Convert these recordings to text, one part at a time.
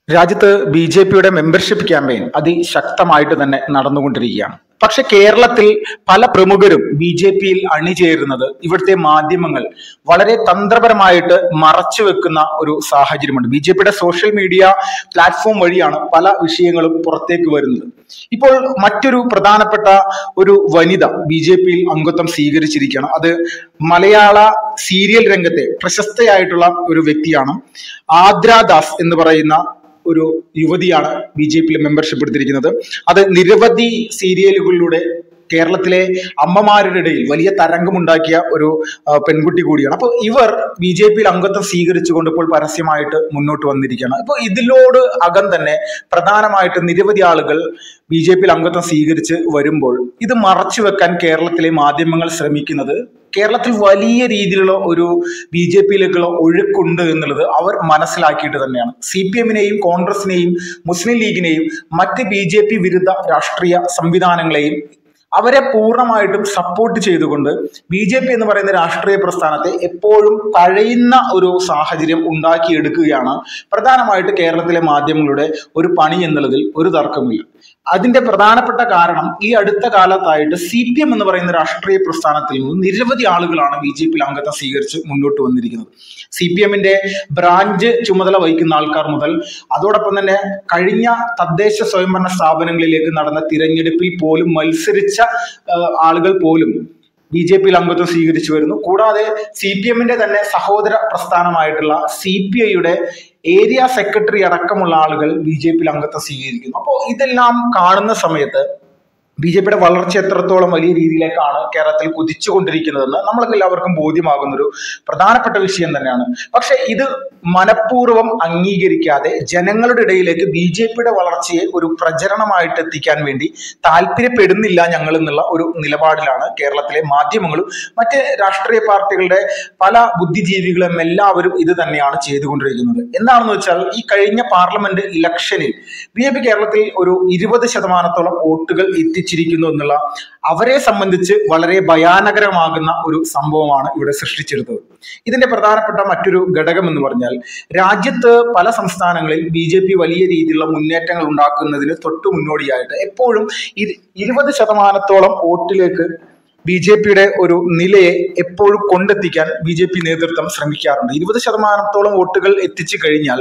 രാജ്യത്ത് B J പിയുടെ membership campaign അതിശക്തമായിട്ട് തന്നെ നടന്നുകൊണ്ടിരിക്കുകയാണ് പക്ഷെ കേരളത്തിൽ പല പ്രമുഖരും ബി ജെ പിയിൽ അണിചേരുന്നത് ഇവിടുത്തെ മാധ്യമങ്ങൾ വളരെ തന്ത്രപരമായിട്ട് മറച്ചു വെക്കുന്ന ഒരു സാഹചര്യമുണ്ട് ബി ജെ പിയുടെ സോഷ്യൽ മീഡിയ പ്ലാറ്റ്ഫോം വഴിയാണ് പല വിഷയങ്ങളും പുറത്തേക്ക് വരുന്നത് ഇപ്പോൾ മറ്റൊരു പ്രധാനപ്പെട്ട ഒരു വനിത ബി ജെ പിയിൽ അംഗത്വം സ്വീകരിച്ചിരിക്കുകയാണ് അത് മലയാള സീരിയൽ രംഗത്തെ പ്രശസ്തയായിട്ടുള്ള ഒരു വ്യക്തിയാണ് ആദ്ര ദാസ് എന്ന് പറയുന്ന ഒരു യുവതിയാണ് ബി ജെ പിയിൽ മെമ്പർഷിപ്പ് എടുത്തിരിക്കുന്നത് അത് നിരവധി സീരിയലുകളിലൂടെ കേരളത്തിലെ അമ്മമാരുടെ ഇടയിൽ വലിയ തരംഗമുണ്ടാക്കിയ ഒരു ആ, പെൺകുട്ടി കൂടിയാണ് അപ്പോൾ ഇവർ ബി ജെ പിയിൽ അംഗത്വം സ്വീകരിച്ചുകൊണ്ട് ഇപ്പോൾ പരസ്യമായിട്ട് മുന്നോട്ട് വന്നിരിക്കുകയാണ് അപ്പോൾ ഇതിലോട് അകം തന്നെ പ്രധാനമായിട്ട് നിരവധി ആളുകൾ ബി ജെ പിയിൽ അംഗത്വം സ്വീകരിച്ച് വരുമ്പോൾ ഇത് മറച്ചു വെക്കാൻ കേരളത്തിലെ മാധ്യമങ്ങൾ ശ്രമിക്കുന്നത് കേരളത്തിൽ വലിയ രീതിയിലുള്ള ഒരു ബി ജെ പിയിലേക്കുള്ള ഒഴുക്കുണ്ട് എന്നുള്ളത് അവർ മനസ്സിലാക്കിയിട്ട് തന്നെയാണ് സി പി എമ്മിനെയും കോൺഗ്രസിനെയും മുസ്ലിം ലീഗിനെയും മറ്റ് ബി ജെ പി വിരുദ്ധ രാഷ്ട്രീയ സംവിധാനങ്ങളെയും അവരെ പൂർണ്ണമായിട്ടും സപ്പോർട്ട് ചെയ്തുകൊണ്ട് ബി ജെ പി എന്ന് പറയുന്ന രാഷ്ട്രീയ പ്രസ്ഥാനത്തെ എപ്പോഴും തഴയുന്ന ഒരു സാഹചര്യം ഉണ്ടാക്കിയെടുക്കുകയാണ് പ്രധാനമായിട്ട് കേരളത്തിലെ മാധ്യമങ്ങളുടെ ഒരു പണി എന്നുള്ളതിൽ ഒരു തർക്കമില്ല അതിന്റെ പ്രധാനപ്പെട്ട കാരണം ഈ അടുത്ത കാലത്തായിട്ട് സി പി എം എന്ന് പറയുന്ന രാഷ്ട്രീയ പ്രസ്ഥാനത്തിൽ നിന്ന് നിരവധി ആളുകളാണ് ബി ജെ പിയിൽ അംഗത്വം സ്വീകരിച്ച് മുന്നോട്ട് വന്നിരിക്കുന്നത് സി പി എമ്മിന്റെ ബ്രാഞ്ച് ചുമതല വഹിക്കുന്ന ആൾക്കാർ മുതൽ അതോടൊപ്പം തന്നെ കഴിഞ്ഞ തദ്ദേശ സ്വയംഭരണ സ്ഥാപനങ്ങളിലേക്ക് നടന്ന തിരഞ്ഞെടുപ്പിൽ പോലും മത്സരിച്ച ആ, ആളുകൾ പോലും ബി ജെ പിയിൽ അംഗത്വം സ്വീകരിച്ചു വരുന്നു കൂടാതെ സി പി എമ്മിന്റെ തന്നെ സഹോദര പ്രസ്ഥാനമായിട്ടുള്ള സി പി ഐയുടെ ഏരിയ സെക്രട്ടറി അടക്കമുള്ള ആളുകൾ ബി ജെ പിയിൽ അംഗത്വം സ്വീകരിക്കുന്നു അപ്പോൾ ഇതെല്ലാം കാണുന്ന സമയത്ത് ബി ജെ പിയുടെ വളർച്ച എത്രത്തോളം വലിയ രീതിയിലേക്കാണ് കേരളത്തിൽ കുതിച്ചുകൊണ്ടിരിക്കുന്നതെന്ന് നമ്മൾക്ക് എല്ലാവർക്കും ബോധ്യമാകുന്ന ഒരു പ്രധാനപ്പെട്ട വിഷയം തന്നെയാണ് പക്ഷെ ഇത് മനഃപൂർവ്വം അംഗീകരിക്കാതെ ജനങ്ങളുടെ ഇടയിലേക്ക് ബി ജെ പിയുടെ വളർച്ചയെ ഒരു പ്രചരണമായിട്ട് എത്തിക്കാൻ വേണ്ടി താല്പര്യപ്പെടുന്നില്ല ഞങ്ങൾ എന്നുള്ള ഒരു നിലപാടിലാണ് കേരളത്തിലെ മാധ്യമങ്ങളും മറ്റ് രാഷ്ട്രീയ പാർട്ടികളുടെ പല ബുദ്ധിജീവികളും എല്ലാവരും ഇത് തന്നെയാണ് ചെയ്തുകൊണ്ടിരിക്കുന്നത് എന്താണെന്ന് വെച്ചാൽ ഈ കഴിഞ്ഞ പാർലമെന്റ് ഇലക്ഷനിൽ ബി ജെ പി കേരളത്തിൽ ഒരു ഇരുപത് ശതമാനത്തോളം വോട്ടുകൾ എത്തിച്ചിരിക്കുന്നു എന്നുള്ള അവരെ സംബന്ധിച്ച് വളരെ ഭയാനകരമാകുന്ന ഒരു സംഭവമാണ് ഇവിടെ സൃഷ്ടിച്ചെടുത്തത് ഇതിന്റെ പ്രധാനപ്പെട്ട മറ്റൊരു ഘടകം എന്ന് പറഞ്ഞാൽ രാജ്യത്ത് പല സംസ്ഥാനങ്ങളിൽ ബി ജെ പി വലിയ രീതിയിലുള്ള മുന്നേറ്റങ്ങൾ ഉണ്ടാക്കുന്നതിന് തൊട്ടു മുന്നോടിയായിട്ട് എപ്പോഴും ഇരു- ഇരുപത് ശതമാനത്തോളം വോട്ടിലേക്ക് ബി ജെ പിയുടെ ഒരു നിലയെ എപ്പോഴും കൊണ്ടെത്തിക്കാൻ ബി ജെ പി നേതൃത്വം ശ്രമിക്കാറുണ്ട് ഇരുപത് ശതമാനത്തോളം വോട്ടുകൾ എത്തിച്ചു കഴിഞ്ഞാൽ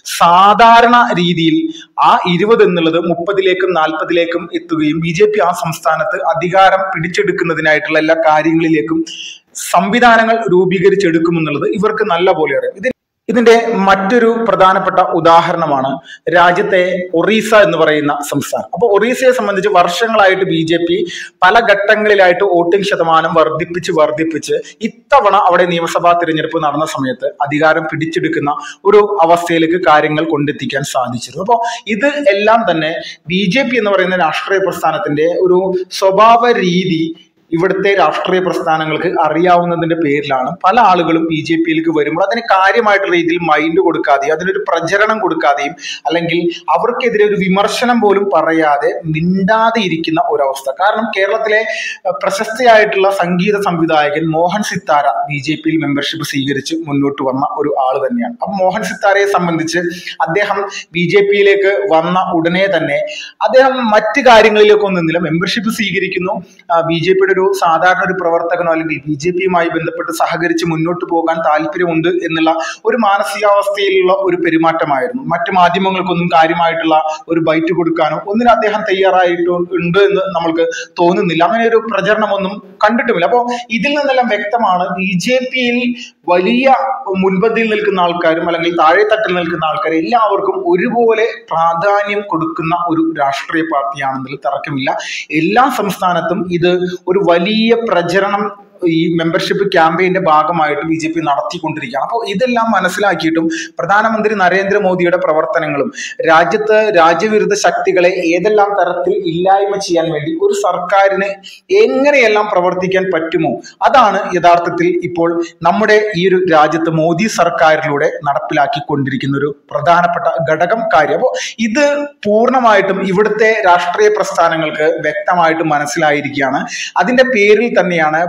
സാധാരണ രീതിയിൽ ആ ഇരുപത് എന്നുള്ളത് മുപ്പതിലേക്കും നാൽപ്പതിലേക്കും എത്തുകയും ബി ജെ പി ആ സംസ്ഥാനത്ത് അധികാരം പിടിച്ചെടുക്കുന്നതിനായിട്ടുള്ള എല്ലാ കാര്യങ്ങളിലേക്കും സംവിധാനങ്ങൾ രൂപീകരിച്ചെടുക്കുമെന്നുള്ളത് ഇവർക്ക് നല്ല പോലെ അറിയാം ഇത് ഇതിന്റെ മറ്റൊരു പ്രധാനപ്പെട്ട ഉദാഹരണമാണ് രാജ്യത്തെ ഒറീസ എന്ന് പറയുന്ന സംസ്ഥാനം അപ്പോൾ ഒറീസയെ സംബന്ധിച്ച് വർഷങ്ങളായിട്ട് ബി ജെ പി പല ഘട്ടങ്ങളിലായിട്ട് വോട്ടിംഗ് ശതമാനം വർദ്ധിപ്പിച്ച് വർദ്ധിപ്പിച്ച് ഇത്തവണ അവിടെ നിയമസഭാ തിരഞ്ഞെടുപ്പ് നടന്ന സമയത്ത് അധികാരം പിടിച്ചെടുക്കുന്ന ഒരു അവസ്ഥയിലേക്ക് കാര്യങ്ങൾ കൊണ്ടെത്തിക്കാൻ സാധിച്ചിരുന്നു അപ്പോൾ ഇത് എല്ലാം തന്നെ ബി ജെ പി എന്ന് പറയുന്ന രാഷ്ട്രീയ പ്രസ്ഥാനത്തിന്റെ ഒരു സ്വഭാവ രീതി ഇവിടുത്തെ രാഷ്ട്രീയ പ്രസ്ഥാനങ്ങൾക്ക് അറിയാവുന്നതിന്റെ പേരിലാണ് പല ആളുകളും ബി ജെ പിയിലേക്ക് വരുമ്പോൾ അതിന് കാര്യമായിട്ടുള്ള രീതിയിൽ മൈൻഡ് കൊടുക്കാതെയും അതിനൊരു പ്രചരണം കൊടുക്കാതെയും അല്ലെങ്കിൽ അവർക്കെതിരെ ഒരു വിമർശനം പോലും പറയാതെ മിണ്ടാതെ ഇരിക്കുന്ന ഒരവസ്ഥ കാരണം കേരളത്തിലെ അഹ്, പ്രശസ്തയായിട്ടുള്ള സംഗീത സംവിധായകൻ മോഹൻ സിത്താര ബി ജെ പിയിൽ മെമ്പർഷിപ്പ് സ്വീകരിച്ച് മുന്നോട്ട് വന്ന ഒരു ആൾ തന്നെയാണ് അപ്പം മോഹൻ സിത്താരയെ സംബന്ധിച്ച് അദ്ദേഹം ബി ജെ പിയിലേക്ക് വന്ന ഉടനെ തന്നെ അദ്ദേഹം മറ്റ് കാര്യങ്ങളിലേക്കൊന്നും നിന്നില്ല മെമ്പർഷിപ്പ് സ്വീകരിക്കുന്നു ബി ജെ പിയുടെ ഒരു സാധാരണ ഒരു പ്രവർത്തകനോ അല്ലെങ്കിൽ ബി ജെ പിയുമായി ബന്ധപ്പെട്ട് സഹകരിച്ച് മുന്നോട്ട് പോകാൻ താല്പര്യമുണ്ട് എന്നുള്ള ഒരു മാനസികാവസ്ഥയിലുള്ള ഒരു പെരുമാറ്റമായിരുന്നു മറ്റ് മാധ്യമങ്ങൾക്കൊന്നും കാര്യമായിട്ടുള്ള ഒരു ബൈറ്റ് കൊടുക്കാനോ ഒന്നിനും അദ്ദേഹം തയ്യാറായിട്ട് ഉണ്ട് എന്ന് നമ്മൾക്ക് തോന്നുന്നില്ല അങ്ങനെ ഒരു പ്രചരണമൊന്നും കണ്ടിട്ടുമില്ല അപ്പോൾ ഇതിൽ നിന്നെല്ലാം വ്യക്തമാണ് ബി ജെ പിയിൽ വലിയ മുൻപന്തിയിൽ നിൽക്കുന്ന ആൾക്കാരും അല്ലെങ്കിൽ താഴെത്തട്ടിൽ നിൽക്കുന്ന ആൾക്കാരും എല്ലാവർക്കും ഒരുപോലെ പ്രാധാന്യം കൊടുക്കുന്ന ഒരു രാഷ്ട്രീയ പാർട്ടിയാണെന്നതിൽ തർക്കമില്ല എല്ലാ സംസ്ഥാനത്തും ഇത് ഒരു വലിയ പ്രചരണം ഈ മെമ്പർഷിപ്പ് ക്യാമ്പയിന്റെ ഭാഗമായിട്ട് ബി ജെ പി നടത്തിക്കൊണ്ടിരിക്കുകയാണ് അപ്പോൾ ഇതെല്ലാം മനസ്സിലാക്കിയിട്ടും പ്രധാനമന്ത്രി നരേന്ദ്രമോദിയുടെ പ്രവർത്തനങ്ങളും രാജ്യത്ത് രാജ്യവിരുദ്ധ ശക്തികളെ ഏതെല്ലാം തരത്തിൽ ഇല്ലായ്മ ചെയ്യാൻ വേണ്ടി ഒരു സർക്കാരിന് എങ്ങനെയെല്ലാം പ്രവർത്തിക്കാൻ പറ്റുമോ അതാണ് യഥാർത്ഥത്തിൽ ഇപ്പോൾ നമ്മുടെ ഈ ഒരു രാജ്യത്ത് മോദി സർക്കാരിലൂടെ നടപ്പിലാക്കിക്കൊണ്ടിരിക്കുന്ന ഒരു പ്രധാനപ്പെട്ട ഘടകം കാര്യം അപ്പോൾ ഇത് പൂർണ്ണമായിട്ടും ഇവിടുത്തെ രാഷ്ട്രീയ പ്രസ്ഥാനങ്ങൾക്ക് വ്യക്തമായിട്ട് മനസ്സിലായിരിക്കുകയാണ് അതിന്റെ പേരിൽ തന്നെയാണ് പുതുതായി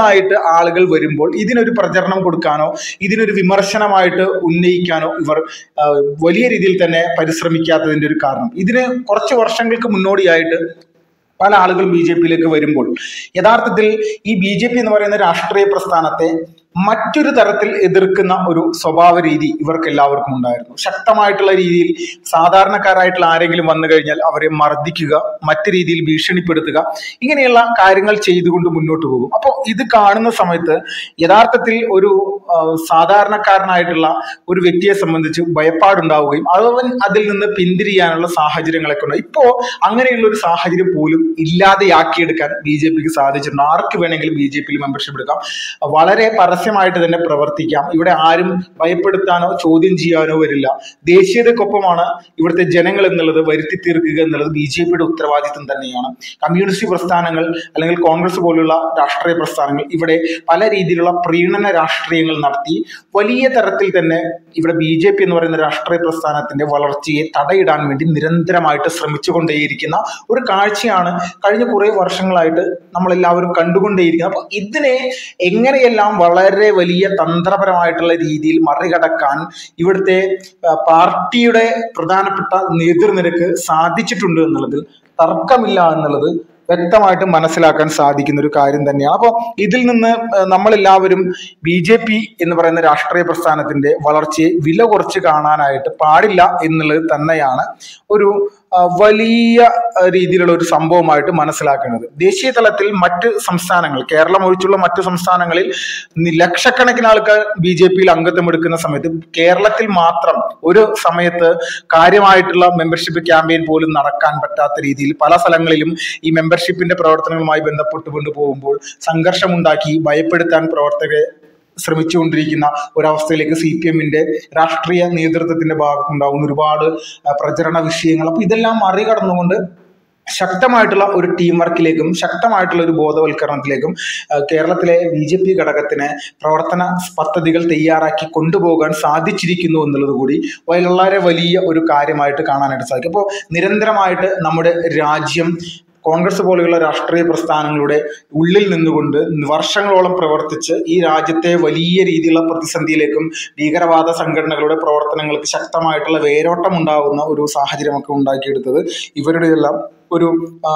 പുതിയതായിട്ട് ആളുകൾ വരുമ്പോൾ ഇതിനൊരു പ്രചരണം കൊടുക്കാനോ ഇതിനൊരു വിമർശനമായിട്ട് ഉന്നയിക്കാനോ ഇവർ ആ, വലിയ രീതിയിൽ തന്നെ പരിശ്രമിക്കാത്തതിന്റെ ഒരു കാരണം ഇതിന് കുറച്ച് വർഷങ്ങൾക്ക് മുന്നോടിയായിട്ട് പല ആളുകളും ബി ജെ പിയിലേക്ക് വരുമ്പോൾ യഥാർത്ഥത്തിൽ ഈ ബി ജെ പി എന്ന് പറയുന്ന രാഷ്ട്രീയ പ്രസ്ഥാനത്തെ മറ്റൊരു തരത്തിൽ എതിർക്കുന്ന ഒരു സ്വഭാവ രീതി ഇവർക്ക് എല്ലാവർക്കും ഉണ്ടായിരുന്നു ശക്തമായിട്ടുള്ള രീതിയിൽ സാധാരണക്കാരായിട്ടുള്ള ആരെങ്കിലും വന്നു കഴിഞ്ഞാൽ അവരെ മർദ്ദിക്കുക മറ്റു രീതിയിൽ ഭീഷണിപ്പെടുത്തുക ഇങ്ങനെയുള്ള കാര്യങ്ങൾ ചെയ്തുകൊണ്ട് മുന്നോട്ട് പോകും അപ്പോൾ ഇത് കാണുന്ന സമയത്ത് യഥാർത്ഥത്തിൽ ഒരു ആ, സാധാരണക്കാരനായിട്ടുള്ള ഒരു വ്യക്തിയെ സംബന്ധിച്ച് ഭയപ്പാടുണ്ടാവുകയും അവൻ അതിൽ നിന്ന് പിന്തിരിയാനുള്ള സാഹചര്യങ്ങളൊക്കെ ഉണ്ട് ഇപ്പോ അങ്ങനെയുള്ള ഒരു സാഹചര്യം പോലും ഇല്ലാതെയാക്കിയെടുക്കാൻ ബി ജെ പിക്ക് സാധിച്ചിട്ടുണ്ട് ആർക്ക് വേണമെങ്കിലും ബി ജെ പിയിൽ മെമ്പർഷിപ്പ് എടുക്കാം വളരെ പരസ്യമായിട്ട് തന്നെ പ്രവർത്തിക്കാം ഇവിടെ ആരും ഭയപ്പെടുത്താനോ ചോദ്യം ചെയ്യാനോ വരില്ല ദേശീയതക്കൊപ്പമാണ് ഇവിടുത്തെ ജനങ്ങൾ എന്നുള്ളത് വരുത്തി തീർക്കുക എന്നുള്ളത് ബി ജെ പിയുടെ ഉത്തരവാദിത്വം തന്നെയാണ് കമ്മ്യൂണിസ്റ്റ് പ്രസ്ഥാനങ്ങൾ അല്ലെങ്കിൽ കോൺഗ്രസ് പോലുള്ള രാഷ്ട്രീയ പ്രസ്ഥാനങ്ങൾ ഇവിടെ പല രീതിയിലുള്ള പ്രീണന രാഷ്ട്രീയങ്ങൾ നടത്തി വലിയ തരത്തിൽ തന്നെ ഇവിടെ ബി ജെ പി എന്ന് പറയുന്ന രാഷ്ട്രീയ പ്രസ്ഥാനത്തിന്റെ വളർച്ചയെ തടയിടാൻ വേണ്ടി നിരന്തരമായിട്ട് ശ്രമിച്ചുകൊണ്ടേയിരിക്കുന്ന ഒരു കാഴ്ചയാണ് കഴിഞ്ഞ കുറേ വർഷങ്ങളായിട്ട് നമ്മളെല്ലാവരും കണ്ടുകൊണ്ടേയിരിക്കുന്നത് അപ്പോൾ ഇതിനെ എങ്ങനെയെല്ലാം വളരെ വലിയ തന്ത്രപരമായിട്ടുള്ള രീതിയിൽ മറികടക്കാൻ ഇവിടുത്തെ ആ, പാർട്ടിയുടെ പ്രധാനപ്പെട്ട നേതൃനിരക്ക് സാധിച്ചിട്ടുണ്ട് എന്നുള്ളതിൽ തർക്കമില്ല എന്നുള്ളത് വ്യക്തമായിട്ട് മനസ്സിലാക്കാൻ സാധിക്കുന്ന ഒരു കാര്യം തന്നെയാണ് അപ്പോൾ ഇതിൽ നിന്ന് ആ, നമ്മളെല്ലാവരും ബി ജെ പി എന്ന് പറയുന്ന രാഷ്ട്രീയ പ്രസ്ഥാനത്തിന്റെ വളർച്ചയെ വില കുറച്ച് കാണാനായിട്ട് പാടില്ല എന്നുള്ളത് തന്നെയാണ് ഒരു ആ, വലിയ ആ, രീതിയിലുള്ള ഒരു സംഭവമായിട്ട് മനസ്സിലാക്കുന്നത് ദേശീയ തലത്തിൽ മറ്റ് സംസ്ഥാനങ്ങൾ കേരളം ഒഴിച്ചുള്ള മറ്റു സംസ്ഥാനങ്ങളിൽ നി- ലക്ഷക്കണക്കിന് ആൾക്കാർ ബി ജെ പിയിൽ അംഗത്വം എടുക്കുന്ന സമയത്ത് കേരളത്തിൽ മാത്രം ഒരു സമയത്ത് കാര്യമായിട്ടുള്ള മെമ്പർഷിപ്പ് ക്യാമ്പയിൻ പോലും നടക്കാൻ പറ്റാത്ത രീതിയിൽ പല സ്ഥലങ്ങളിലും ഈ മെമ്പർഷിപ്പിന്റെ പ്രവർത്തനങ്ങളുമായി ബന്ധപ്പെട്ടുകൊണ്ട് പോകുമ്പോൾ സംഘർഷമുണ്ടാക്കി ഭയപ്പെടുത്താൻ പ്രവർത്തകരെ ശ്രമിച്ചുകൊണ്ടിരിക്കുന്ന ഒരവസ്ഥയിലേക്ക് സി പി എമ്മിന്റെ രാഷ്ട്രീയ നേതൃത്വത്തിന്റെ ഭാഗത്തുണ്ടാകുന്ന ഒരുപാട് ആ, പ്രചരണ വിഷയങ്ങൾ അപ്പൊ ഇതെല്ലാം മറികടന്നുകൊണ്ട് ശക്തമായിട്ടുള്ള ഒരു ടീം വർക്കിലേക്കും ശക്തമായിട്ടുള്ള ഒരു ബോധവൽക്കരണത്തിലേക്കും ആ, കേരളത്തിലെ ബി ജെ പി ഘടകത്തിന് പ്രവർത്തന പദ്ധതികൾ തയ്യാറാക്കി കൊണ്ടുപോകാൻ സാധിച്ചിരിക്കുന്നു എന്നുള്ളത് കൂടി വളരെ വലിയ ഒരു കാര്യമായിട്ട് കാണാനായിട്ട് സാധിക്കും അപ്പോൾ നിരന്തരമായിട്ട് നമ്മുടെ രാജ്യം കോൺഗ്രസ് പോലെയുള്ള രാഷ്ട്രീയ പ്രസ്ഥാനങ്ങളുടെ ഉള്ളിൽ നിന്നുകൊണ്ട് വർഷങ്ങളോളം പ്രവർത്തിച്ച് ഈ രാജ്യത്തെ വലിയ രീതിയിലുള്ള പ്രതിസന്ധിയിലേക്കും ഭീകരവാദ സംഘടനകളുടെ പ്രവർത്തനങ്ങൾക്ക് ശക്തമായിട്ടുള്ള വേരോട്ടം ഉണ്ടാകുന്ന ഒരു സാഹചര്യമൊക്കെ ഉണ്ടാക്കിയെടുത്തത് ഇവരുടെ എല്ലാം ഒരു ആ,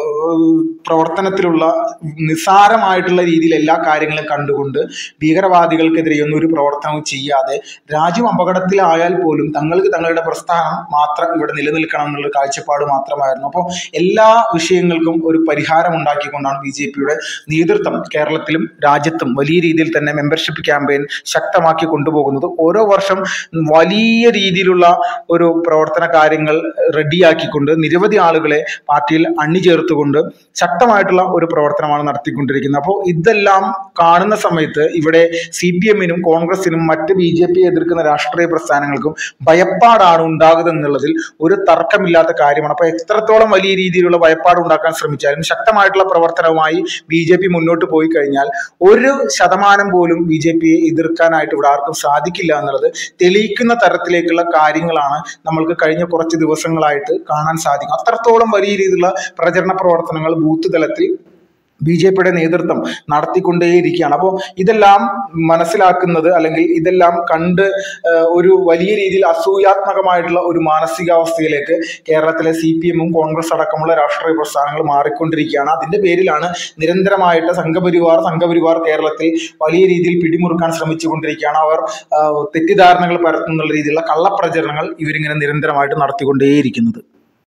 പ്രവർത്തനത്തിലുള്ള നിസ്സാരമായിട്ടുള്ള രീതിയിൽ എല്ലാ കാര്യങ്ങളും കണ്ടുകൊണ്ട് ഭീകരവാദികൾക്കെതിരെയൊന്നും ഒരു പ്രവർത്തനവും ചെയ്യാതെ രാജ്യം അപകടത്തിലായാൽ പോലും തങ്ങൾക്ക് തങ്ങളുടെ പ്രസ്ഥാനം മാത്രം ഇവിടെ നിലനിൽക്കണം എന്നുള്ള കാഴ്ചപ്പാട് മാത്രമായിരുന്നു അപ്പോൾ എല്ലാ വിഷയങ്ങൾക്കും ഒരു പരിഹാരം ഉണ്ടാക്കിക്കൊണ്ടാണ് ബി ജെ പിയുടെ നേതൃത്വം കേരളത്തിലും രാജ്യത്തും വലിയ രീതിയിൽ തന്നെ മെമ്പർഷിപ്പ് ക്യാമ്പയിൻ ശക്തമാക്കി കൊണ്ടുപോകുന്നത് ഓരോ വർഷം വലിയ രീതിയിലുള്ള ഒരു പ്രവർത്തന കാര്യങ്ങൾ റെഡിയാക്കിക്കൊണ്ട് നിരവധി ആളുകളെ പാർട്ടിയിൽ അണിചേർത്തുകൊണ്ട് ശക്തമായിട്ടുള്ള ഒരു പ്രവർത്തനമാണ് നടത്തിക്കൊണ്ടിരിക്കുന്നത് അപ്പോൾ ഇതെല്ലാം കാണുന്ന സമയത്ത് ഇവിടെ സി പി എമ്മിനും കോൺഗ്രസിനും മറ്റ് ബി ജെ പി എതിർക്കുന്ന രാഷ്ട്രീയ പ്രസ്ഥാനങ്ങൾക്കും ഭയപ്പാടാണ് ഉണ്ടാകുന്നത് എന്നുള്ളതിൽ ഒരു തർക്കമില്ലാത്ത കാര്യമാണ് അപ്പോൾ എത്രത്തോളം വലിയ രീതിയിലുള്ള ഭയപ്പാട് ഉണ്ടാക്കാൻ ശ്രമിച്ചാലും ശക്തമായിട്ടുള്ള പ്രവർത്തനവുമായി ബി ജെ പി മുന്നോട്ട് പോയി കഴിഞ്ഞാൽ ഒരു ശതമാനം പോലും ബി ജെ പിയെ എതിർക്കാനായിട്ട് ഇവിടെ ആർക്കും സാധിക്കില്ല എന്നുള്ളത് തെളിയിക്കുന്ന തരത്തിലേക്കുള്ള കാര്യങ്ങളാണ് നമ്മൾക്ക് കഴിഞ്ഞ കുറച്ച് ദിവസങ്ങളായിട്ട് കാണാൻ സാധിക്കും അത്രത്തോളം വലിയ രീതിയിലുള്ള പ്രചരണ പ്രവർത്തനങ്ങൾ ബൂത്ത് തലത്തിൽ ബി ജെ പിയുടെ നേതൃത്വം നടത്തിക്കൊണ്ടേയിരിക്കുകയാണ് അപ്പോൾ ഇതെല്ലാം മനസ്സിലാക്കുന്നത് അല്ലെങ്കിൽ ഇതെല്ലാം കണ്ട് ആ, ഒരു വലിയ രീതിയിൽ അസൂയാത്മകമായിട്ടുള്ള ഒരു മാനസികാവസ്ഥയിലേക്ക് കേരളത്തിലെ സി പി എമ്മും കോൺഗ്രസ് അടക്കമുള്ള രാഷ്ട്രീയ പ്രസ്ഥാനങ്ങൾ മാറിക്കൊണ്ടിരിക്കുകയാണ് അതിന്റെ പേരിലാണ് നിരന്തരമായിട്ട് സംഘപരിവാർ സംഘപരിവാർ കേരളത്തിൽ വലിയ രീതിയിൽ പിടിമുറുക്കാൻ ശ്രമിച്ചുകൊണ്ടിരിക്കുകയാണ് അവർ ആ, തെറ്റിദ്ധാരണകൾ പരത്തുന്നുള്ള രീതിയിലുള്ള കള്ളപ്രചരണങ്ങൾ ഇവരിങ്ങനെ നിരന്തരമായിട്ട് നടത്തിക്കൊണ്ടേയിരിക്കുന്നത്